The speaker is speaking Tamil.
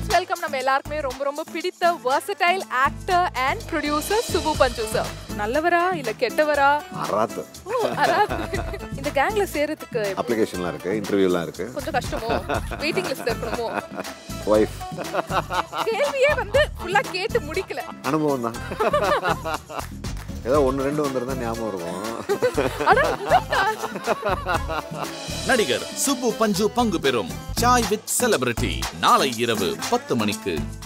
லெட்ஸ் வெல்கம் நம்ம எல்லாருக்குமே ரொம்ப ரொம்ப பிடித்த versatile ஆக்டர் அண்ட் ப்ரொடியூசர் சுபு பஞ்சு சார் நல்லவரா இல்ல கெட்டவரா அராத்து ஓ, அதாவது இந்த கேங்ல சேரத்துக்கு அப்ளிகேஷன்லாம் இருக்கு இன்டர்வியூலாம் இருக்கு கொஞ்சம் கஷ்டமோ வெயிட்டிங் லிஸ்ட் இருக்கணுமோ ஒய்ஃப் கேள்வியே வந்து ஃபுல்லா கேட்டு முடிக்கல அனுபவம் தான் ஏதோ ஒன்று ரெண்டு வந்துருந்தா ஞாபகம் இருக்கும் ஆனா நடிகர் சுப்பு பஞ்சு பங்கு பெறும் சாய் வித் செலிபிரிட்டி நாளை இரவு பத்து மணிக்கு